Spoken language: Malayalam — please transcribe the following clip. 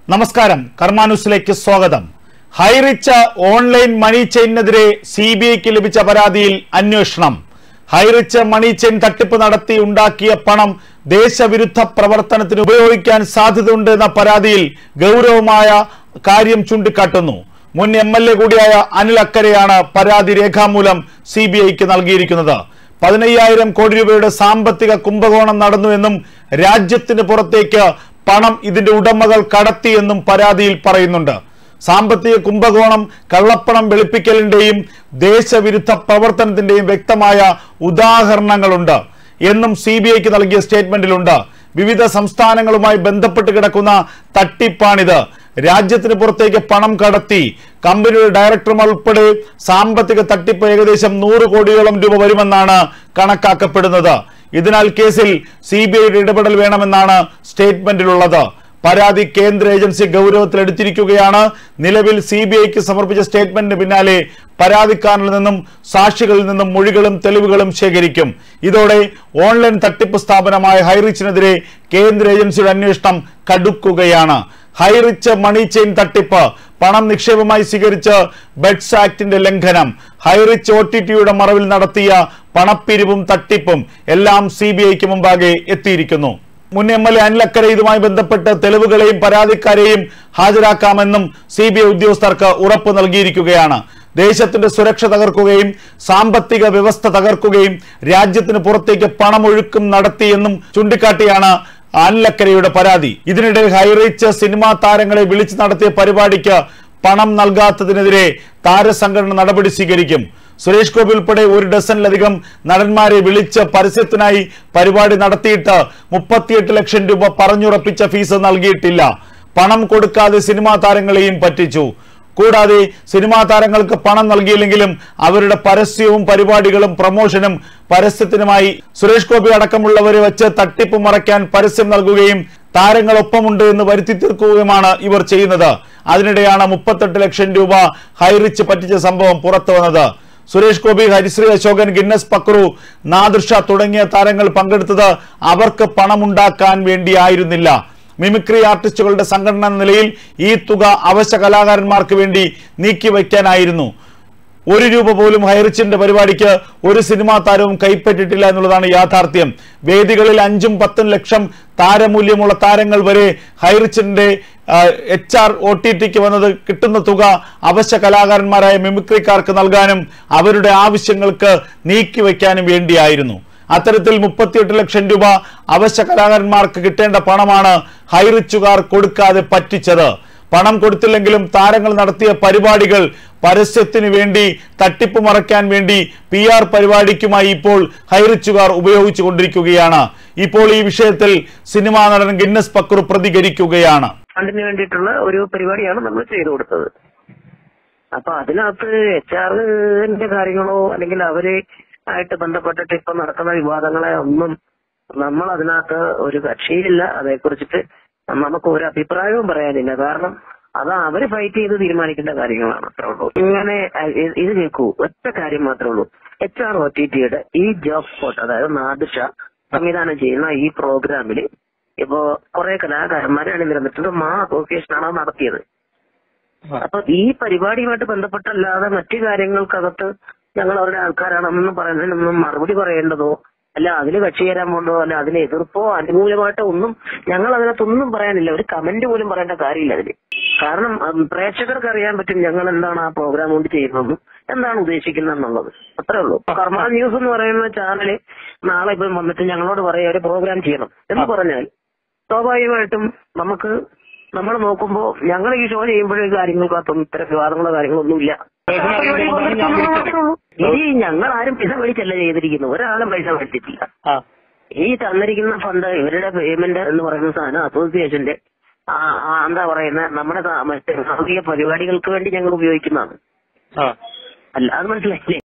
നമസ്കാരം കർമാനുസിലേക്ക് സ്വാഗതം ഹൈറിച്ച് ഓൺലൈൻ മണി ചെയിനെതിരെ സി ബി ഐക്ക് ലഭിച്ച പരാതിയിൽ അന്വേഷണം ഹൈറിച്ച് മണി ചെയിൻ തട്ടിപ്പ് നടത്തി ഉണ്ടാക്കിയ പണം ദേശവിരുദ്ധ പ്രവർത്തനത്തിന് ഉപയോഗിക്കാൻ സാധ്യതയുണ്ട് എന്ന പരാതിയിൽ ഗൗരവമായ കാര്യം ചൂണ്ടിക്കാട്ടുന്നു മുൻ എം എൽ എ കൂടിയായ അനിൽ അക്കരെയാണ് പരാതി രേഖാമൂലം സി ബി ഐക്ക് നൽകിയിരിക്കുന്നത് പതിനയ്യായിരം കോടി രൂപയുടെ സാമ്പത്തിക കുംഭകോണം നടന്നുവെന്നും രാജ്യത്തിന് പുറത്തേക്ക് പണം ഇതിന്റെ ഉടമകൾ കടത്തിയെന്നും പരാതിയിൽ പറയുന്നുണ്ട് സാമ്പത്തിക കുംഭകോണം കള്ളപ്പണം വെളുപ്പിക്കലിന്റെയും ദേശവിരുദ്ധ പ്രവർത്തനത്തിന്റെയും വ്യക്തമായ ഉദാഹരണങ്ങളുണ്ട് എന്നും സി ബി ഐക്ക് നൽകിയ സ്റ്റേറ്റ്മെന്റിലുണ്ട് വിവിധ സംസ്ഥാനങ്ങളുമായി ബന്ധപ്പെട്ട് കിടക്കുന്ന തട്ടിപ്പാണിത് രാജ്യത്തിന് പുറത്തേക്ക് പണം കടത്തി കമ്പനിയുടെ ഡയറക്ടർമാർ ഉൾപ്പെടെ സാമ്പത്തിക തട്ടിപ്പ് ഏകദേശം നൂറ് കോടിയോളം രൂപ വരുമെന്നാണ് കണക്കാക്കപ്പെടുന്നത് ഇതിനാൽ കേസിൽ സി ബി ഐയുടെ ഇടപെടൽ വേണമെന്നാണ് സ്റ്റേറ്റ്മെന്റിലുള്ളത് പരാതി കേന്ദ്ര ഏജൻസി ഗൗരവത്തിലെടുത്തിരിക്കുകയാണ് നിലവിൽ സി ബി ഐക്ക് സമർപ്പിച്ച സ്റ്റേറ്റ്മെന്റിന് പിന്നാലെ പരാതിക്കാരനിൽ നിന്നും സാക്ഷികളിൽ നിന്നും മൊഴികളും തെളിവുകളും ശേഖരിക്കും ഇതോടെ ഓൺലൈൻ തട്ടിപ്പ് സ്ഥാപനമായ ഹൈറിച്ചിനെതിരെ കേന്ദ്ര ഏജൻസിയുടെ അന്വേഷണം കടുക്കുകയാണ് ഹൈറിച്ച് മണി ചെയിൻ തട്ടിപ്പ് പണം നിക്ഷേപമായി സ്വീകരിച്ച് ബെഡ്സ് ആക്ടിന്റെ ലംഘനം ഹൈറിച്ച് ഒ ടി ടിയുടെ മറവിൽ നടത്തിയ പണപ്പിരിവും തട്ടിപ്പും എല്ലാം സി ബി ഐക്ക് മുമ്പാകെ എത്തിയിരിക്കുന്നു മുൻ എം എൽ എ അനിലക്കര ഇതുമായി ബന്ധപ്പെട്ട് തെളിവുകളെയും പരാതിക്കാരെയും ഹാജരാക്കാമെന്നും സി ബി ഐ ഉദ്യോഗസ്ഥർക്ക് ഉറപ്പ് നൽകിയിരിക്കുകയാണ് ദേശത്തിന്റെ സുരക്ഷ തകർക്കുകയും സാമ്പത്തിക വ്യവസ്ഥ തകർക്കുകയും രാജ്യത്തിന് പുറത്തേക്ക് പണമൊഴുക്കും നടത്തിയെന്നും ചൂണ്ടിക്കാട്ടിയാണ് അനിലക്കരയുടെ പരാതി ഇതിനിടെ ഹൈറിച്ച് സിനിമാ താരങ്ങളെ വിളിച്ചു നടത്തിയ പരിപാടിക്ക് പണം നൽകാത്തതിനെതിരെ താരസംഘടന നടപടി സ്വീകരിക്കും സുരേഷ് ഗോപി ഉൾപ്പെടെ ഒരു ഡസനിലധികം നടന്മാരെ വിളിച്ച് പരസ്യത്തിനായി പരിപാടി നടത്തിയിട്ട് മുപ്പത്തിയെട്ട് ലക്ഷം രൂപ പറഞ്ഞുറപ്പിച്ച ഫീസ് നൽകിയിട്ടില്ല പണം കൊടുക്കാതെ സിനിമാ താരങ്ങളെയും പറ്റിച്ചു കൂടാതെ സിനിമാ താരങ്ങൾക്ക് പണം നൽകിയില്ലെങ്കിലും അവരുടെ പരസ്യവും പരിപാടികളും പ്രമോഷനും പരസ്യത്തിനുമായി സുരേഷ് ഗോപി അടക്കമുള്ളവരെ വെച്ച് തട്ടിപ്പ് മറയ്ക്കാൻ പരസ്യം നൽകുകയും താരങ്ങളൊപ്പമുണ്ട് എന്ന് വരുത്തി തീർക്കുകയുമാണ് ഇവർ ചെയ്യുന്നത് അതിനിടെയാണ് മുപ്പത്തെട്ട് ലക്ഷം രൂപ ഹൈറിച്ച് പറ്റിച്ച സംഭവം പുറത്തു വന്നത് സുരേഷ് ഗോപി ഹരിശ്രീ അശോകൻ ഗിന്നസ് പക്രു നാദൃഷ തുടങ്ങിയ താരങ്ങൾ പങ്കെടുത്തത് അവർക്ക് പണമുണ്ടാക്കാൻ വേണ്ടിയായിരുന്നില്ല മിമിക്രി ആർട്ടിസ്റ്റുകളുടെ സംഘടന എന്ന നിലയിൽ ഈ തുക അവശ്യ കലാകാരന്മാർക്ക് വേണ്ടി നീക്കിവയ്ക്കാനായിരുന്നു ഒരു രൂപ പോലും ഹൈറിച്ചിന്റെ പരിപാടിക്ക് ഒരു സിനിമാ താരവും കൈപ്പറ്റിട്ടില്ല എന്നുള്ളതാണ് യാഥാർത്ഥ്യം വേദികളിൽ അഞ്ചും പത്തും ലക്ഷം താരമൂല്യമുള്ള താരങ്ങൾ വരെ ഹൈറിച്ചിന്റെ എച്ച് ആർ ഒ ടി ടിക്ക് വന്നത് കിട്ടുന്ന തുക അവശ്യ കലാകാരന്മാരായ മിമിക്രിക്കാർക്ക് നൽകാനും അവരുടെ ആവശ്യങ്ങൾക്ക് നീക്കിവെക്കാനും വേണ്ടിയായിരുന്നു അത്തരത്തിൽ മുപ്പത്തിയെട്ട് ലക്ഷം രൂപ അവശ്യ കലാകാരന്മാർക്ക് കിട്ടേണ്ട പണമാണ് ഹൈറിച്ചുകാർ കൊടുക്കാതെ പറ്റിച്ചത് പണം കൊടുത്തില്ലെങ്കിലും താരങ്ങൾ നടത്തിയ പരിപാടികൾ പരസ്യത്തിന് വേണ്ടി തട്ടിപ്പ് മറയ്ക്കാൻ വേണ്ടി പി ആർ പരിപാടിക്കുമായി ഇപ്പോൾ ഹൈറിച്ചുകാർ ഉപയോഗിച്ചു കൊണ്ടിരിക്കുകയാണ് ഇപ്പോൾ ഈ വിഷയത്തിൽ സിനിമാ നടൻ ഗിന്നസ് പക്രു പ്രതികരിക്കുകയാണ് ഫണ്ടിന് വേണ്ടിയിട്ടുള്ള ഒരു പരിപാടിയാണ് നമ്മൾ ചെയ്തു കൊടുത്തത് അപ്പൊ അതിനകത്ത് എച്ച് ആറിന്റെ കാര്യങ്ങളോ അല്ലെങ്കിൽ അവര് ആയിട്ട് ബന്ധപ്പെട്ടിട്ട് ഇപ്പൊ നടക്കുന്ന വിവാദങ്ങളെ ഒന്നും നമ്മൾ അതിനകത്ത് ഒരു കക്ഷിയിലില്ല അതേക്കുറിച്ചിട്ട് നമുക്ക് ഒരു അഭിപ്രായവും പറയാനില്ല കാരണം അത് അവര് ഫൈറ്റ് ചെയ്ത് തീരുമാനിക്കേണ്ട കാര്യങ്ങളാണ് അത്രേ ഉള്ളൂ ഇങ്ങനെ അഹ് ഇത് ഇത് കേൾക്കൂ ഒറ്റ കാര്യം മാത്രമേ ഉള്ളൂ എച്ച് ആർ ഒ ടി ടിയുടെ ഈ ജോബ് സ്പോട്ട് അതായത് നാദിഷ സംവിധാനം ചെയ്യുന്ന ഈ പ്രോഗ്രാമിൽ ഇപ്പോ കുറെ കലാകാരന്മാരെ അണിനിരന്നിട്ടുണ്ട് മാ അസോസിയേഷനാണ് അത് നടത്തിയത് അപ്പൊ ഈ പരിപാടിയുമായിട്ട് ബന്ധപ്പെട്ടല്ലാതെ മറ്റു കാര്യങ്ങൾക്കകത്ത് ഞങ്ങൾ അവരുടെ ആൾക്കാരാണെന്ന് പറയുന്നതിനൊന്നും മറുപടി പറയേണ്ടതോ അല്ല അതിന് കക്ഷി ചേരാൻ പോകണ്ടോ അല്ല അതിന് എതിർപ്പോ അനുകൂലമായിട്ടോ ഒന്നും ഞങ്ങൾ അതിനകത്തൊന്നും പറയാനില്ല ഒരു കമന്റ് പോലും പറയേണ്ട കാര്യമില്ല അതില് കാരണം ഉം, പ്രേക്ഷകർക്ക് അറിയാൻ പറ്റും ഞങ്ങൾ എന്താണ് ആ പ്രോഗ്രാം കൊണ്ട് ചെയ്യുന്നതെന്നും എന്താണ് ഉദ്ദേശിക്കുന്നത് എന്നുള്ളത് അത്രേ ഉള്ളൂ കർമ്മ ന്യൂസ് എന്ന് പറയുന്ന ചാനല് നാളെ ഇപ്പം വന്നിട്ട് ഞങ്ങളോട് പറയാ ഒരു പ്രോഗ്രാം ചെയ്യണം എന്ന് പറഞ്ഞാൽ സ്വാഭാവികമായിട്ടും നമുക്ക് നമ്മൾ നോക്കുമ്പോ ഞങ്ങൾ ഈ ഷോ ചെയ്യുമ്പോഴേ കാര്യങ്ങൾക്കകത്തൊന്നും ഇത്തരം വിവാദങ്ങളോ കാര്യങ്ങളോ ഒന്നുമില്ല ഇനി ഞങ്ങൾ ആരും പൈസ മേടിച്ചല്ല ചെയ്തിരിക്കുന്നത് ഒരാളും പൈസ മേടിച്ചിട്ടില്ല ഈ തന്നിരിക്കുന്ന ഫണ്ട് ഇവരുടെ പേയ്മെന്റ് എന്ന് പറയുന്ന സാധനം അസോസിയേഷന്റെ ആ, ആ, എന്താ പറയുന്ന നമ്മുടെ സാ- മറ്റേ സാമൂഹിക പരിപാടികൾക്ക് വേണ്ടി ഞങ്ങൾ ഉപയോഗിക്കുന്നതാണ് അല്ല അത് മനസ്സിലായില്ലേ